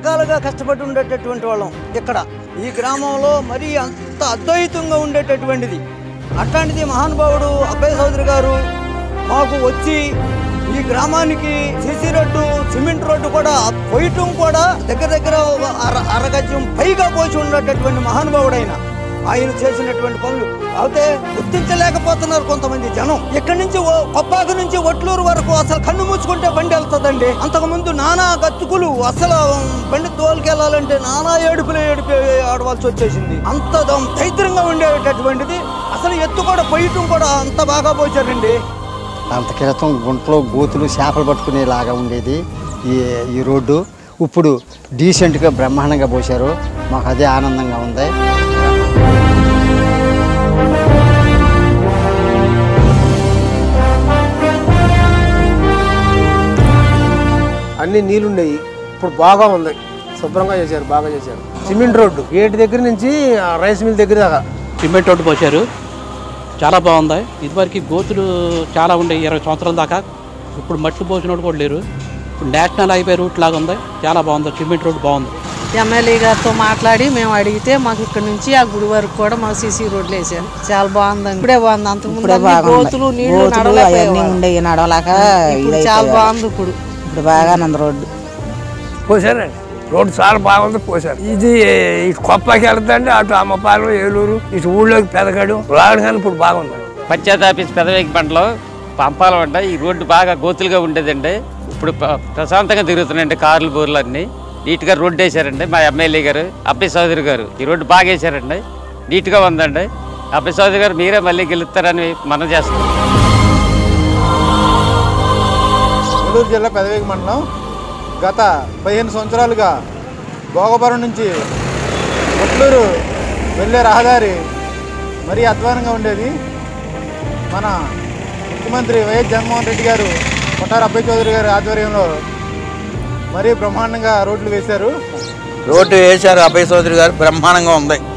రకాలుగా కష్టపడి ఉండేటటువంటి వాళ్ళం ఇక్కడ ఈ గ్రామంలో మరీ అంత అద్వైతంగా ఉండేటటువంటిది అట్లాంటిది మహానుభావుడు అబ్బయ్య చౌదరి గారు మాకు వచ్చి ఈ గ్రామానికి సిసి రోడ్డు సిమెంట్ రోడ్డు కూడా పోయటం కూడా దగ్గర దగ్గర ఒక అర అరగజం పైగా పోసి ఉండేటటువంటి మహానుభావుడైన ఆయన చేసినటువంటి పనులు అయితే గుర్తించలేకపోతున్నారు కొంతమంది జనం ఇక్కడి నుంచి ఓ- కొప్పాక నుంచి ఒట్లూరు వరకు అసలు కన్ను మూసుకుంటే బండి వెళ్తుందండి అంతకు ముందు నానా గతుకులు అసలు బండి తోలుకెళ్ళాలంటే నానా ఏడుపులు ఏడుపు ఆడవలసి వచ్చేసింది అంత దం- దరిద్రంగా ఉండేటటువంటిది అసలు ఎత్తు కూడా పొయ్యటం కూడా అంత బాగా పోచారండి అంత క్రితం గుంటలో గోతులు చేపలు పట్టుకునేలాగా ఉండేది ఈ ఈ రోడ్డు ఇప్పుడు డీసెంట్గా బ్రహ్మాండంగా పోశారు మాకు అదే ఆనందంగా ఉంది అన్ని నీళ్ళుండేవి ఇప్పుడు బాగా ఉంది శుభ్రంగా చేశారు బాగా చేశారు సిమెంట్ రోడ్డు గేట్ దగ్గర నుంచి ఆ రైస్ మిల్ దగ్గర దాకా సిమెంట్ రోడ్డు పోసారు చాలా బాగుంది ఇదివరకు గోతులు చాలా ఉండే ఇరవై సంవత్సరాల దాకా ఇప్పుడు మట్టి పోసినోడు కూడా లేరు ఇప్పుడు నేషనల్ హైవే రూట్ లాగా ఉంది చాలా బాగుంది సిమెంట్ రోడ్డు బాగుంది ఎమ్మెల్యే గారితో మాట్లాడి మేము అడిగితే మాకు ఇక్కడ నుంచి ఆ గుడి వరకు కూడా మాకు సీసీ రోడ్లు వేసారు చాలా బాగుందండి ఇప్పుడే బాగుంది అంతకు ముందు ఇప్పుడే అన్ని బాగుంది గోతులు నీళ్లు గోతులు అవన్నీ నడవలేకపోయేవాళ్ళం. ఉండేవి నడవలేక ఇప్పుడు ఇదైపోయారు. చాలా బాగుంది ఇప్పుడు ఇప్పుడు బాగానే ఉంది రోడ్డు పోసారండి రోడ్డు చాలా బాగుంది పోసారు ఇది ఇటు కొప్పకి వెళ్తుందండి అటు అమ్మపాలెం ఏలూరు ఇటు ఊళ్ళోకి పెదగడు రావడానికి ఇప్పుడు బాగుంది పంచాయతీ ఆఫీస్ పెదవేగి పంటలో పంపాల పంట ఈ రోడ్డు బాగా గోతులుగా ఉండేదండి ఇప్పుడు ప- ప్రశాంతంగా తిరుగుతున్నాయండి కార్లు బోర్లు అన్ని నీట్గా రోడ్డు వేశారండి మా ఎమ్మెల్యే గారు అబ్బయ్య చౌదరి గారు ఈ రోడ్డు బాగా వేశారండి నీట్గా ఉందండి అబ్బయ్య చౌదరి గారు మీరే మళ్ళీ గెలుస్తారని మనం చేస్తాం నెల్లూరు జిల్లా పెదవేగి మండలం గత పదిహేను సంవత్సరాలుగా భోగపురం నుంచి కొట్లూరు వెళ్ళే రహదారి మరీ అధ్వానంగా ఉండేది మన ముఖ్యమంత్రి వైఎస్ జగన్మోహన్ రెడ్డి గారు కొట్టారు అబ్బాయి చౌదరి గారి ఆధ్వర్యంలో మరీ బ్రహ్మాండంగా రోడ్లు వేశారు రోడ్డు వేశారు అభయ చౌదరి గారు బ్రహ్మాండంగా ఉంది